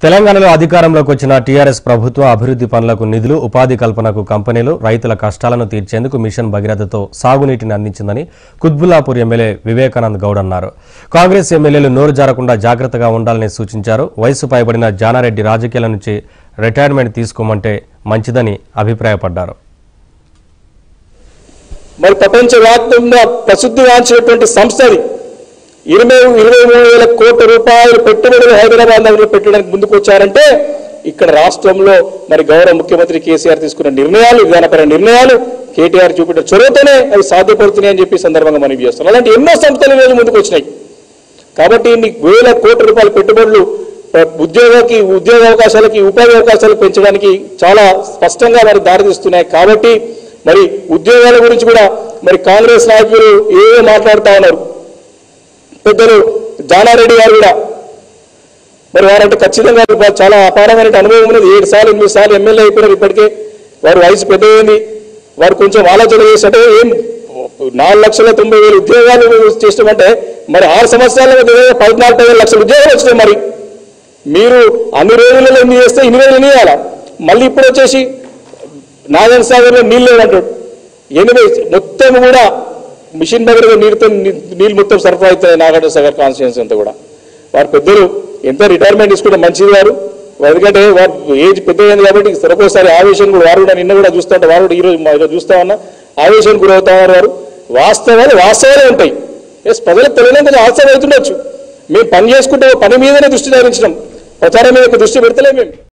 తెలంగాణలో అధికారంలోకి వచ్చిన టీఆర్ఎస్ ప్రభుత్వం అభివృద్ధి పనులకు నిధులు ఉపాధి కల్పనకు కంపెనీలు రైతుల కష్టాలను తీర్చేందుకు మిషన్ భగీరథతో సాగునీటిని అందించిందని కుత్బుల్లాపూర్ ఎమ్మెల్యే వివేకానంద్ గౌడ్ అన్నారు కాంగ్రెస్ ఎమ్మెల్యేలు నోరు జారకుండా జాగ్రత్తగా ఉండాలని సూచించారు వయసు పైబడిన జానారెడ్డి రాజకీయాల నుంచి రిటైర్మెంట్ తీసుకోమంటే మంచిదని అభిప్రాయపడ్డారు మరి ప్రపంచవ్యాప్తంగా ప్రసిద్ధిగాంచినటువంటి సంస్థది ఇరవై ఇరవై మూడు వేల కోట్ల రూపాయలు పెట్టుబడులు హైదరాబాద్ నగరంలో పెట్టడానికి ముందుకు వచ్చారంటే ఇక్కడ రాష్ట్రంలో మరి గౌరవ ముఖ్యమంత్రి కేసీఆర్ తీసుకున్న నిర్ణయాలు విధానపర నిర్ణయాలు కేటీఆర్ చూపిన చొరవతోనే అవి సాధ్యపడుతున్నాయని చెప్పి ఈ సందర్భంగా మనం చేస్తున్నాం అలాంటి ఎన్నో సంస్థలు ఈరోజు ముందుకు వచ్చినాయి కాబట్టి ఇన్ని వేల కోట్ల రూపాయల పెట్టుబడులు ప్ర- ఉద్యోగకి ఉద్యోగ అవకాశాలకి ఉపాధి అవకాశాలు పెంచడానికి చాలా స్పష్టంగా మరి దారితీస్తున్నాయి కాబట్టి మరి ఉద్యోగాల గురించి కూడా మరి కాంగ్రెస్ నాయకులు ఏవో మాట్లాడుతా ఉన్నారు పెద్దలు జానారెడ్డి గారు కూడా మరి వారంటే ఖచ్చితంగా వారు చాలా అపారమైన అనుభవం ఉన్నది ఏడు సార్లు ఎనిమిది సార్లు ఎమ్మెల్యే అయిపోయినారు ఇప్పటికే వారు వయసు పెద్దయింది వారు కొంచెం ఆలోచన చేస్తుంటే ఏం నాలుగు లక్షల తొంభై వేలు ఉద్యోగాలు చేస్తామంటే మరి ఆరు సంవత్సరాల దగ్గర పద్నాలుగు పదిహేను లక్షల ఉద్యోగాలు వచ్చినాయి మరి మీరు అన్ని రోజులలో ఎన్ని చేస్తే ఇన్ని రోజులు ఎన్ని చేయాలా మళ్ళీ ఇప్పుడు వచ్చేసి నారాయణ సాగర్లో నీళ్ళు లేవంటాడు ఎనిమిది మొత్తం కూడా మిషన్ దగ్గర నీరుతో నీ- నీళ్ళు మొత్తం సరఫరా అవుతాయి నాగార్జున సాగర్ కాన్స్టిట్యున్సీ అంతా కూడా వారు పెద్దలు ఎంత రిటైర్మెంట్ తీసుకుంటే మంచిది వారు ఎందుకంటే వారు ఏజ్ పెద్దదైంది కాబట్టి ఒక్కోసారి ఆవేశం కూడా వారు కూడా నిన్న కూడా చూస్తుంటే వారు కూడా ఈరోజు మా ఈరోజు చూస్తా ఉన్నా ఆవేశం గురవుతా ఉన్నారు వారు వాస్తవాలు వాస్తవాలే ఉంటాయి ఎస్ ప్రజలకు తెలియని కొంచెం ఆశ్చర్యం అవుతుండొచ్చు మేము పని చేసుకుంటే పని మీదనే దృష్టి సారించినాం ప్రచారం మీద దృష్టి పెడతలే మేము